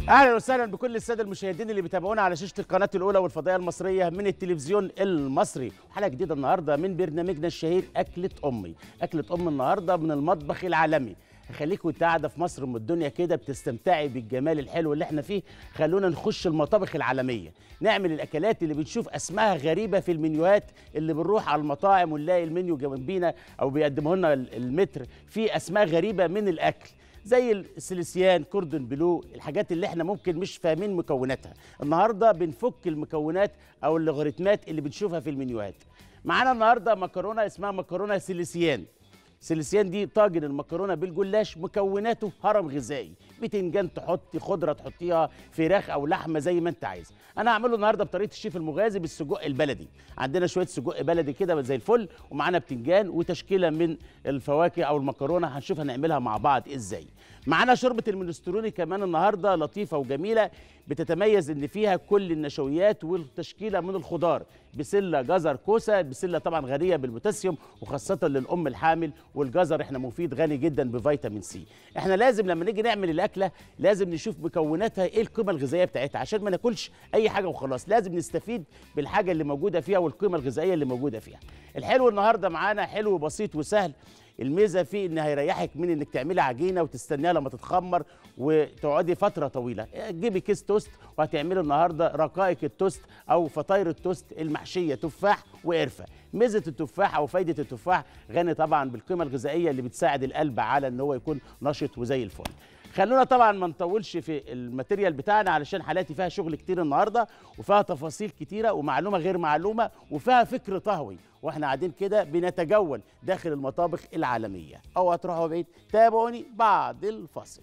اهلا وسهلا بكل الساده المشاهدين اللي بيتابعونا على شاشه القناه الاولى والفضائيه المصريه من التلفزيون المصري حلقه جديده النهارده من برنامجنا الشهير اكله امي اكله ام النهارده من المطبخ العالمي هخليك وانت قاعده في مصر ام الدنيا كده بتستمتعي بالجمال الحلو اللي احنا فيه خلونا نخش المطابخ العالميه نعمل الاكلات اللي بنشوف اسمائها غريبه في المنيوهات اللي بنروح على المطاعم ونلاقي المنيو جنبينا او بيقدموا لنا المتر في اسماء غريبه من الاكل زي السلسيان كوردون بلو الحاجات اللي احنا ممكن مش فاهمين مكوناتها النهارده بنفك المكونات او اللوغاريتمات اللي بنشوفها في المنيوهات معانا النهارده مكرونه اسمها مكرونه سلسيان سلسيان دي طاجن المكرونه بالجلاش مكوناته هرم غذائي بتنجان تحطي خضره تحطيها فراخ او لحمه زي ما انت عايز انا هعمله النهارده بطريقه الشيف المغازي بالسجق البلدي عندنا شويه سجق بلدي كده زي الفل ومعانا بتنجان وتشكيله من الفواكه او المكرونه هنشوف هنعملها مع بعض ازاي معانا شوربه المنستروني كمان النهارده لطيفه وجميله بتتميز ان فيها كل النشويات والتشكيله من الخضار بسله جزر كوسه بسله طبعا غنيه بالبوتاسيوم وخاصه للام الحامل والجزر احنا مفيد غني جدا بفيتامين سي احنا لازم لما نيجي نعمل الاكله لازم نشوف مكوناتها ايه القيمه الغذائيه بتاعتها عشان ما ناكلش اي حاجه وخلاص لازم نستفيد بالحاجه اللي موجوده فيها والقيمه الغذائيه اللي موجوده فيها الحلو النهارده معانا حلو بسيط وسهل الميزه فيه ان هيريحك من انك تعملي عجينه وتستنيها لما تتخمر وتقعدي فتره طويله تجيبي كيس توست وهتعملي النهارده رقائق التوست او فطاير التوست المحشيه تفاح وقرفه ميزه التفاح او فايده التفاح غني طبعا بالقيمه الغذائيه اللي بتساعد القلب على ان هو يكون نشط وزي الفل خلونا طبعا ما نطولش في الماتيريال بتاعنا علشان حالاتي فيها شغل كتير النهارده وفيها تفاصيل كتيره ومعلومه غير معلومه وفيها فكر طهوي واحنا قاعدين كده بنتجول داخل المطابخ العالميه او هتروحوا بعيد تابعوني بعد الفاصل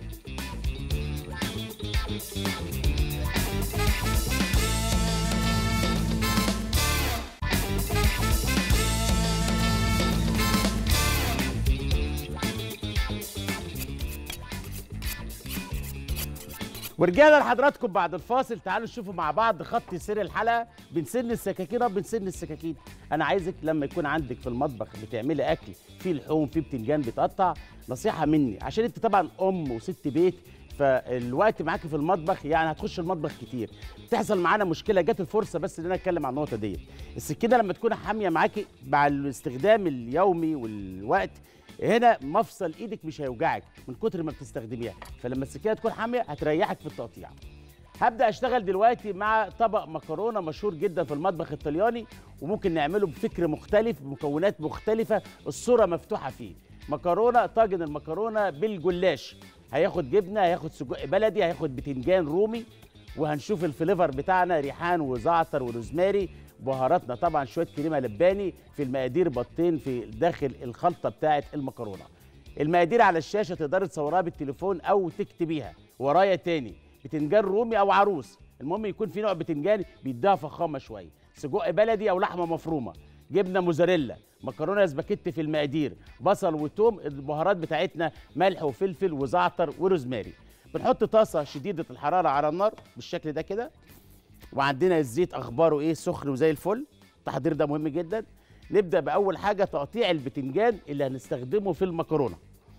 ورجعنا لحضراتكم بعد الفاصل تعالوا نشوفوا مع بعض خط سير الحلقه بنسن السكاكين اه بنسن السكاكين انا عايزك لما يكون عندك في المطبخ بتعملي اكل فيه لحوم فيه بتنجان بتقطع نصيحه مني عشان انت طبعا ام وست بيت فالوقت معاكي في المطبخ يعني هتخش المطبخ كتير تحصل معانا مشكله جت الفرصه بس ان انا اتكلم عن النقطه ديت السكينه لما تكون حاميه معاكي مع الاستخدام اليومي والوقت هنا مفصل ايدك مش هيوجعك من كتر ما بتستخدميها فلما السكينه تكون حاميه هتريحك في التقطيع هبدا اشتغل دلوقتي مع طبق مكرونه مشهور جدا في المطبخ الطلياني وممكن نعمله بفكر مختلف بمكونات مختلفه الصوره مفتوحه فيه مكرونه طاجن المكرونه بالجلاش هياخد جبنه هياخد سجق بلدي هياخد بتنجان رومي وهنشوف الفليفر بتاعنا ريحان وزعتر وروزماري بهاراتنا طبعا شويه كريمه لباني في المقادير بطين في داخل الخلطه بتاعه المكرونه المقادير على الشاشه تقدري تصورها بالتليفون او تكتبيها ورايا تاني بتنجان رومي او عروس المهم يكون في نوع بتنجان بيديها فخامه شويه سجق بلدي او لحمه مفرومه جبنه موزاريلا مكرونه سباكيتي في المقادير بصل وتوم البهارات بتاعتنا ملح وفلفل وزعتر وروزماري بنحط طاسه شديده الحراره على النار بالشكل ده كده وعندنا الزيت اخباره ايه سخن وزي الفل التحضير ده مهم جدا نبدا باول حاجه تقطيع البتنجان اللي هنستخدمه في المكرونه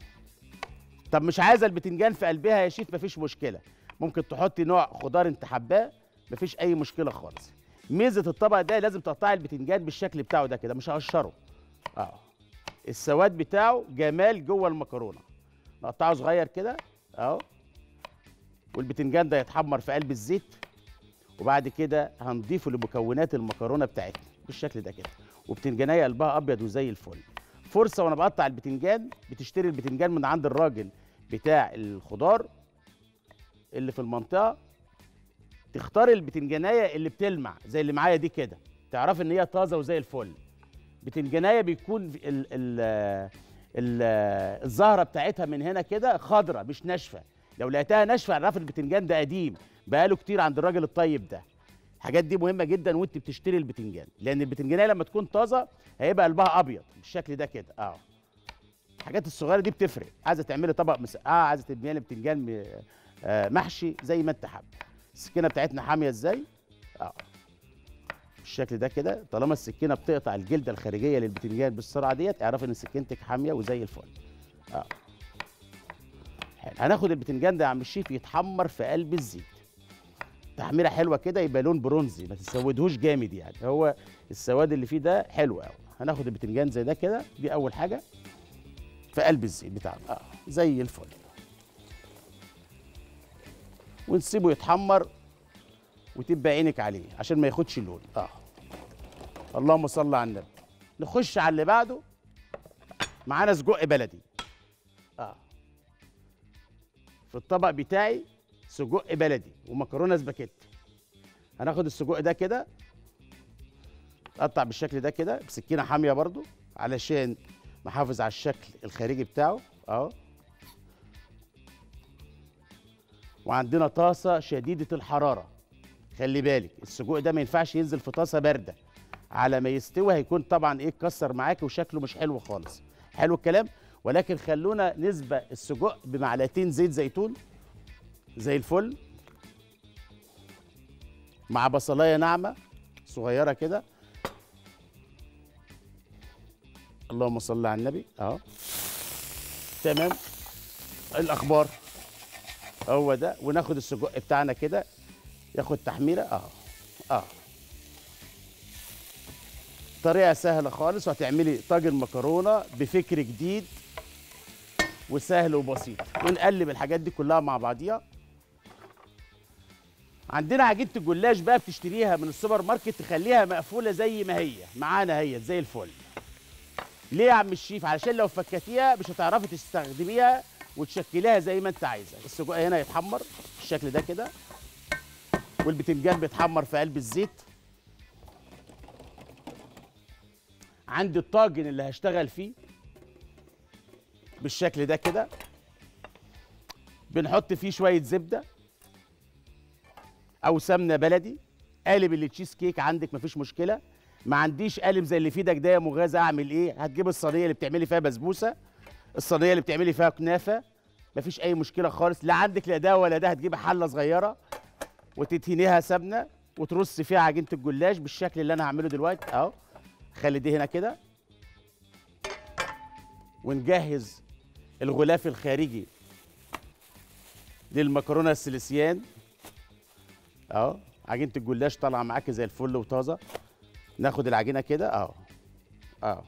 طب مش عايزه البتنجان في قلبها يا شيف مفيش مشكله ممكن تحطي نوع خضار انت حباه مفيش اي مشكله خالص ميزه الطبق ده لازم تقطعي البتنجان بالشكل بتاعه ده كده مش هقشره اه السواد بتاعه جمال جوه المكرونه نقطعه صغير كده اهو والبتنجان ده يتحمر في قلب الزيت وبعد كده هنضيفه لمكونات المكرونه بتاعتنا بالشكل ده كده وبتنجانيه قلبها ابيض وزي الفل فرصه وانا بقطع البتنجان بتشتري البتنجان من عند الراجل بتاع الخضار اللي في المنطقه تختار البتنجانيه اللي بتلمع زي اللي معايا دي كده تعرف ان هي طازه وزي الفل بتنجانيه بيكون ال ال ال الزهره بتاعتها من هنا كده خضره مش ناشفه لو لقيتها ناشفه اعرف البتنجان ده قديم بقاله كتير عند الراجل الطيب ده الحاجات دي مهمه جدا وانت بتشتري البتنجان لان البتنجانيه لما تكون طازه هيبقى قلبها ابيض بالشكل ده كده اه الحاجات الصغيره دي بتفرق عايزه تعملي طبق مسقعه عايزه تعملي بتنجان آه محشي زي ما انت حابب السكينه بتاعتنا حاميه ازاي اه بالشكل ده كده طالما السكينه بتقطع الجلده الخارجيه للبتنجان بالسرعه ديت اعرف ان سكينتك حاميه وزي الفل اه حلو هناخد البتنجان ده يا عم الشيف يتحمر في قلب الزيت تحميره حلوه كده يبقى لون برونزي ما تسودهوش جامد يعني هو السواد اللي فيه ده حلو قوي هناخد البتنجان زي ده كده دي اول حاجه في قلب الزيت بتاعنا اه زي الفل ونسيبه يتحمر وتبقى عينك عليه عشان ما ياخدش اللون اه اللهم صل على النبي نخش على اللي بعده معانا سجق بلدي اه في الطبق بتاعي سجق بلدي ومكرونه سباكيتي هناخد السجق ده كده قطع بالشكل ده كده بسكينه حاميه برضو علشان محافظ على الشكل الخارجي بتاعه اهو وعندنا طاسه شديده الحراره خلي بالك السجق ده ما ينفعش ينزل في طاسه بارده على ما يستوي هيكون طبعا ايه اتكسر معاكي وشكله مش حلو خالص حلو الكلام ولكن خلونا نسبق السجق بمعلقتين زيت زيتون زي الفل مع بصلايه ناعمه صغيره كده اللهم صل على النبي اهو تمام الاخبار هو ده وناخد السجق بتاعنا كده ياخد تحميره اه اه طريقه سهله خالص وهتعملي طاجن مكرونه بفكر جديد وسهل وبسيط ونقلب الحاجات دي كلها مع بعضيها عندنا عجينه الجلاش بقى بتشتريها من السوبر ماركت تخليها مقفوله زي ما هي معانا هي زي الفل ليه يا عم الشيف علشان لو فكتيها مش هتعرفي تستخدميها وتشكليها زي ما انت عايزه السجق هنا يتحمر بالشكل ده كده والبتنجان بيتحمر في قلب الزيت عندي الطاجن اللي هشتغل فيه بالشكل ده كده بنحط فيه شويه زبده او سمنه بلدي قالب اللي تشيز كيك عندك مفيش مشكله ما عنديش قالب زي اللي في ايدك ده يا مغاز اعمل ايه هتجيب الصينيه اللي بتعملي فيها بسبوسه الصينيه اللي بتعملي فيها كنافه مفيش اي مشكله خالص لا عندك لا ده ولا ده هتجيبي حله صغيره وتدهنيها سمنه وترصي فيها عجينه الجلاش بالشكل اللي انا هعمله دلوقتي اهو خلي دي هنا كده ونجهز الغلاف الخارجي للمكرونه السلسيان اهو عجينه الجلاش طالعه معاكي زي الفل وطازه ناخد العجينه كده اهو اهو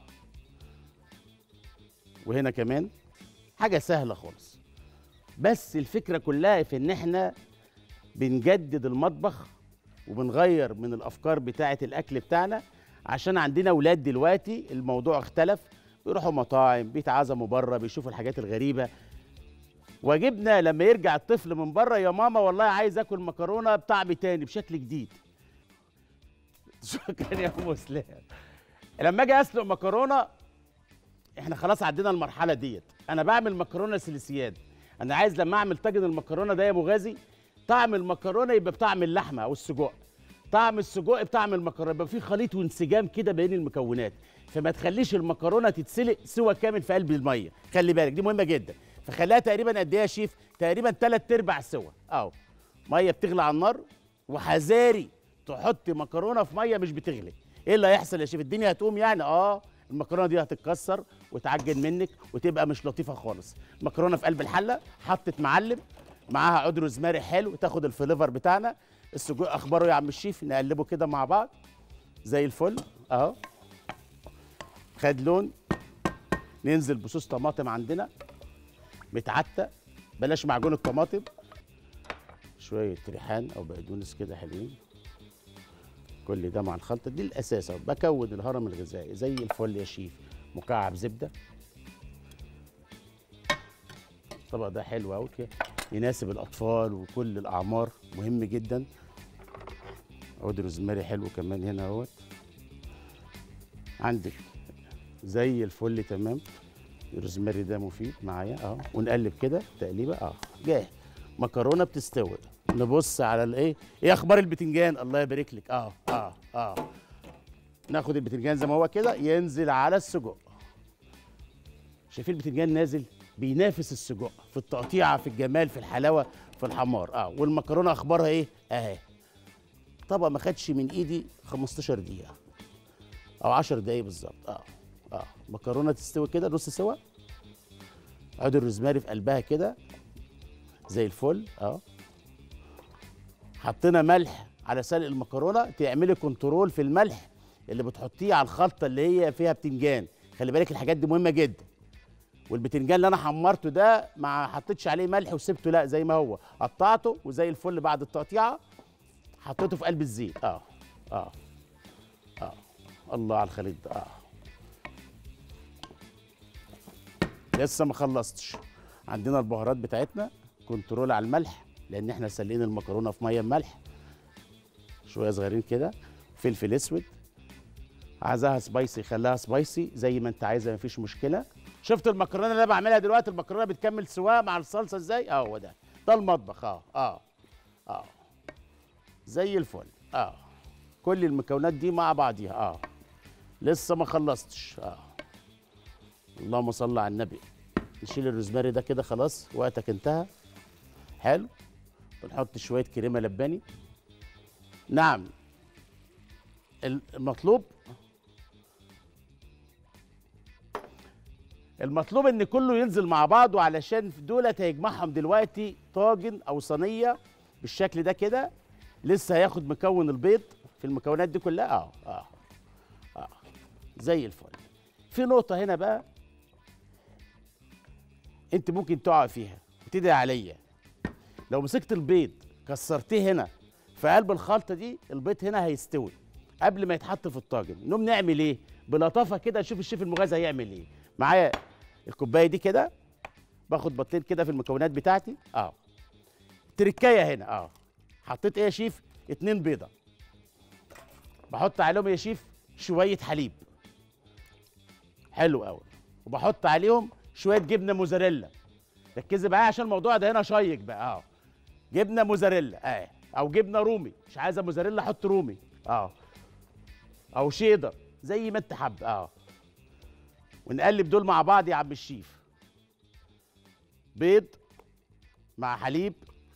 وهنا كمان حاجه سهله خالص بس الفكره كلها في ان احنا بنجدد المطبخ وبنغير من الافكار بتاعه الاكل بتاعنا عشان عندنا اولاد دلوقتي الموضوع اختلف بيروحوا مطاعم بيتعزموا بره بيشوفوا الحاجات الغريبه واجبنا لما يرجع الطفل من بره يا ماما والله عايز اكل مكرونه بطعم تاني بشكل جديد شكرا يا ام اسلام لما اجي اسلق مكرونه احنا خلاص عدينا المرحله ديت انا بعمل مكرونه سلسياد انا عايز لما اعمل طاجن المكرونه ده يا مغازي طعم المكرونه يبقى بطعم اللحمه او السجق طعم السجق بطعم المكرونه يبقى في خليط وانسجام كده بين المكونات فما تخليش المكرونه تتسلق سوى كامل في قلب الميه خلي بالك دي مهمه جدا فخليها تقريبا قد ايه يا شيف تقريبا ثلاث ارباع سوا اهو ميه بتغلي على النار وحذاري تحط مكرونه في ميه مش بتغلي ايه اللي هيحصل يا شيف الدنيا هتقوم يعني اه المكرونه دي هتتكسر وتعجن منك وتبقى مش لطيفه خالص المكرونه في قلب الحله حطت معلم معاها عود روزماري حلو تاخد الفليفر بتاعنا السجق اخباره يا عم الشيف نقلبه كده مع بعض زي الفل اهو خد لون ننزل بصوص طماطم عندنا متعتق بلاش معجون الطماطم شويه ريحان او بقدونس كده حلوين كل ده مع الخلطه دي الاساس أهو. بكون الهرم الغذائي زي الفل يا شيف مكعب زبده الطبق ده حلو قوي يناسب الاطفال وكل الاعمار مهم جدا عود روزماري حلو كمان هنا اهوت عندك زي الفل تمام الروزماري ده مفيد معايا اهو ونقلب كده تقليبه اه جاهز مكرونه بتستوي نبص على الايه ايه اخبار البتنجان الله يبارك لك اه اه اه ناخد البتنجان زي ما هو كده ينزل على السجق شايفين البتنجان نازل بينافس السجق في التقطيعه في الجمال في الحلاوه في الحمار اه والمكرونه اخبارها ايه اهي طبق ما خدش من ايدي 15 دقيقه او 10 دقايق بالظبط اه اه مكرونه تستوي كده نص سوا عود الروزماري في قلبها كده زي الفل اه حطينا ملح على سلق المكرونه تعملي كنترول في الملح اللي بتحطيه على الخلطه اللي هي فيها بتنجان خلي بالك الحاجات دي مهمه جدا والبتنجان اللي انا حمرته ده ما حطيتش عليه ملح وسبته لا زي ما هو قطعته وزي الفل بعد التقطيعه حطيته في قلب الزيت اه اه اه الله على الخليط ده اه لسه ما خلصتش عندنا البهارات بتاعتنا كنترول على الملح لان احنا سالقين المكرونه في ميه بملح شويه صغيرين كده فلفل اسود عايزاها سبايسي خليها سبايسي زي ما انت عايزه مفيش مشكله شفت المكرونه اللي انا بعملها دلوقتي المكرونه بتكمل سواها مع الصلصه ازاي اه هو ده ده المطبخ اه اه اه زي الفل اه كل المكونات دي مع بعضيها اه لسه ما خلصتش اه اللهم صل على النبي نشيل الروزماري ده كده خلاص وقتك انتهى حلو بنحط شويه كريمه لباني نعم المطلوب المطلوب ان كله ينزل مع بعضه علشان دولت هيجمعهم دلوقتي طاجن او صينيه بالشكل ده كده لسه هياخد مكون البيض في المكونات دي كلها اه اه اه زي الفل في نقطه هنا بقى انت ممكن تقع فيها وتدعي عليا لو مسكت البيض كسرتيه هنا في قلب الخلطه دي البيض هنا هيستوي قبل ما يتحط في الطاجن نقوم نعمل ايه بلطافه كده نشوف الشيف المغازي هيعمل ايه معايا الكوبايه دي كده باخد بطين كده في المكونات بتاعتي اه تركايه هنا اه حطيت ايه يا شيف اتنين بيضه بحط عليهم يا شيف شويه حليب حلو قوي وبحط عليهم شويه جبنه موزاريلا ركزي معايا عشان الموضوع ده هنا شيق بقى اه جبنه موزاريلا اه او جبنه رومي مش عايزه موزاريلا حط رومي اه او شيدر زي ما انت حابب اه ونقلب دول مع بعض يا عم الشيف بيض مع حليب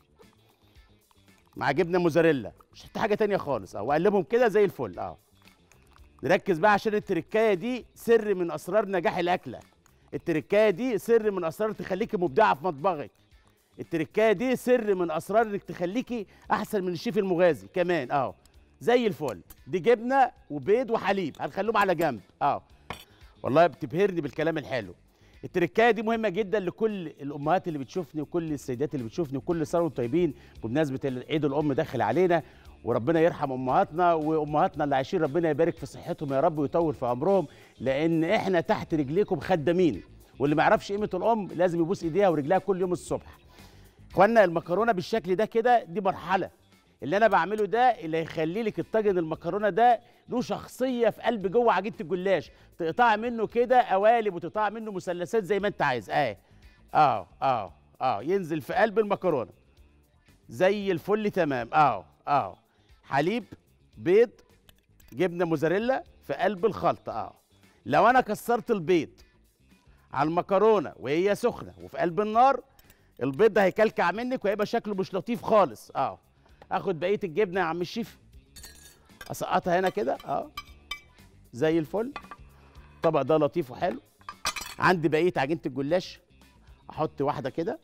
مع جبنه موزاريلا مش حتى حاجه تانية خالص اه واقلبهم كده زي الفل اه نركز بقى عشان التركايه دي سر من اسرار نجاح الاكله التركايه دي سر من اسرار تخليكي مبدعه في مطبخك التركايه دي سر من اسرار انك تخليكي احسن من الشيف المغازي كمان اه زي الفل دي جبنه وبيض وحليب هنخليهم على جنب اه والله بتبهرني بالكلام الحلو التركايه دي مهمه جدا لكل الامهات اللي بتشوفني وكل السيدات اللي بتشوفني وكل سنه وانتم طيبين بمناسبه عيد الام داخل علينا وربنا يرحم امهاتنا وامهاتنا اللي عايشين ربنا يبارك في صحتهم يا رب ويطول في عمرهم لان احنا تحت رجليكم خدامين واللي ما يعرفش قيمه الام لازم يبوس ايديها ورجلها كل يوم الصبح اخوانا المكرونه بالشكل ده كده دي مرحله اللي انا بعمله ده اللي هيخلي لك الطاجن المكرونه ده له شخصيه في قلب جوه عجينه الجلاش تقطع منه كده قوالب وتقطع منه مثلثات زي ما انت عايز اه اه اه اه ينزل في قلب المكرونه زي الفل تمام اه اه حليب بيض جبنه موزاريلا في قلب الخلطه اه لو انا كسرت البيض على المكرونه وهي سخنه وفي قلب النار البيض ده هيكلكع منك وهيبقى شكله مش لطيف خالص اه اخد بقيه الجبنه يا عم الشيف اسقطها هنا كده اه زي الفل الطبق ده لطيف وحلو عندي بقيه عجينه الجلاش احط واحده كده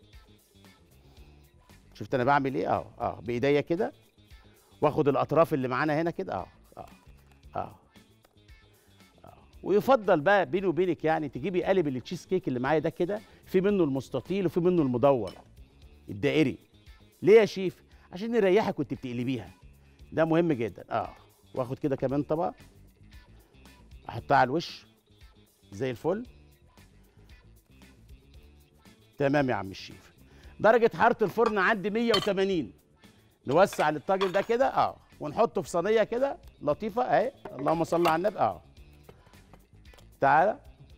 شفت انا بعمل ايه اه اه بايديا كده واخد الاطراف اللي معانا هنا كده اه اه اه ويفضل بقى بيني وبينك يعني تجيبي قالب التشيز كيك اللي معايا ده كده في منه المستطيل وفي منه المدور الدائري ليه يا شيف عشان يريحك وانت بتقلبيها ده مهم جدا اه واخد كده كمان طبق احطها على الوش زي الفل تمام يا عم الشيف درجة حرارة الفرن عندي 180 نوسع الطاجن ده كده اه ونحطه في صينية كده لطيفة اهي اللهم صل على النبي اه تعالى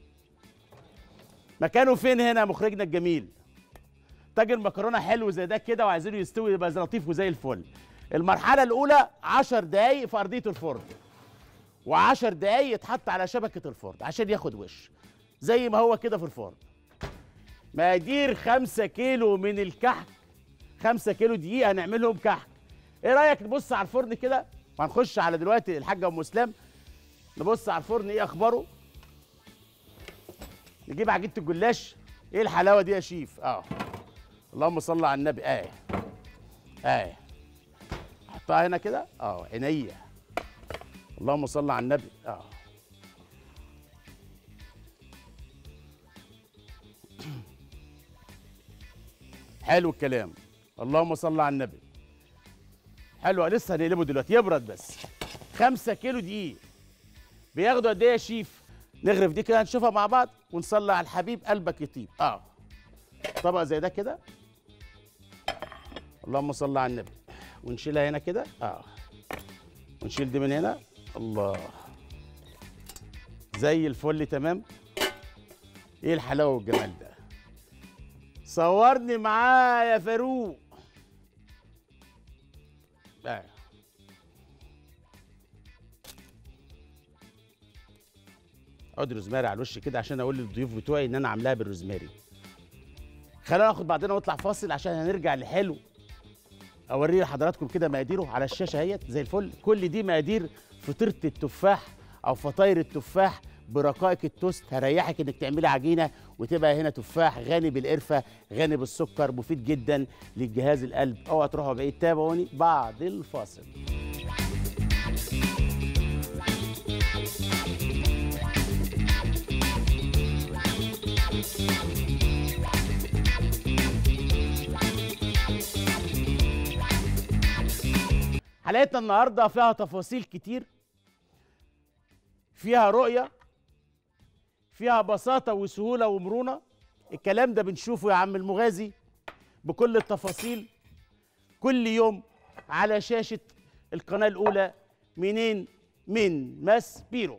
مكانه فين هنا مخرجنا الجميل طاجن مكرونه حلو زي ده كده وعايزينه يستوي يبقى لطيف وزي الفل المرحله الاولى 10 دقايق في ارضيه الفرن و10 دقايق يتحط على شبكه الفرن عشان ياخد وش زي ما هو كده في الفرن مقادير 5 كيلو من الكحك 5 كيلو دقيق هنعملهم كحك ايه رايك نبص على الفرن كده وهنخش على دلوقتي الحاجه ام اسلام نبص على الفرن ايه اخباره نجيب عجينه الجلاش ايه الحلاوه دي يا شيف اه اللهم صل على النبي اهي اهي احطها هنا كده اه عينيا اللهم صل على النبي اه حلو الكلام اللهم صل على النبي حلو لسه هنقلبه دلوقتي يبرد بس خمسة كيلو دقيق بياخدوا قد ايه يا شيف نغرف دي كده نشوفها مع بعض ونصلي على الحبيب قلبك يطيب اه طبق زي ده كده اللهم صل على النبي ونشيلها هنا كده اه ونشيل دي من هنا الله زي الفل تمام ايه الحلاوه والجمال ده صورني معاه يا فاروق آه. عود روزماري على الوش كده عشان اقول للضيوف بتوعي ان انا عاملاها بالروزماري خلينا ناخد بعدين ونطلع فاصل عشان هنرجع لحلو اوري لحضراتكم كده مقاديره على الشاشه اهيت زي الفل كل دي مقادير فطيره التفاح او فطاير التفاح برقائق التوست هريحك انك تعملي عجينه وتبقى هنا تفاح غني بالقرفه غني بالسكر مفيد جدا للجهاز القلب اوعى تروحوا بعيد تابعوني بعد الفاصل حلقتنا النهارده فيها تفاصيل كتير فيها رؤية فيها بساطة وسهولة ومرونة الكلام ده بنشوفه يا عم المغازي بكل التفاصيل كل يوم على شاشة القناة الأولى منين من ماس بيرو